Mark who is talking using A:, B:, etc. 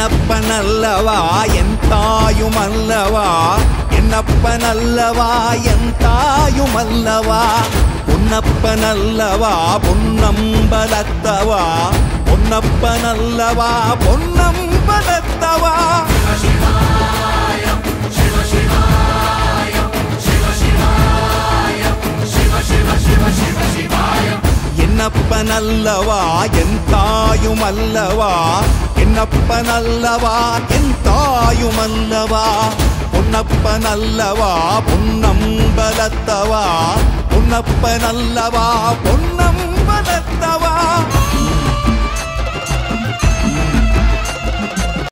A: என்னப்பனல்லவா என் தாயும் அல்லவா என்னப்பனல்லவா என் தாயும் அல்லவா பொன்னப்பனல்லவா பொன்னம்பலத்தவா பொன்னப்பனல்லவா பொன்னம்பலத்தவா என்னப்பனல்லவா என் தாயும் அல்லவா என்னப்பனல்லவா என் தாயும் அல்லவா பொன்னப்பனல்லவா பொன்னம்பலத்தவா பொன்னப்பனல்லவா பொன்னம்பலத்தவா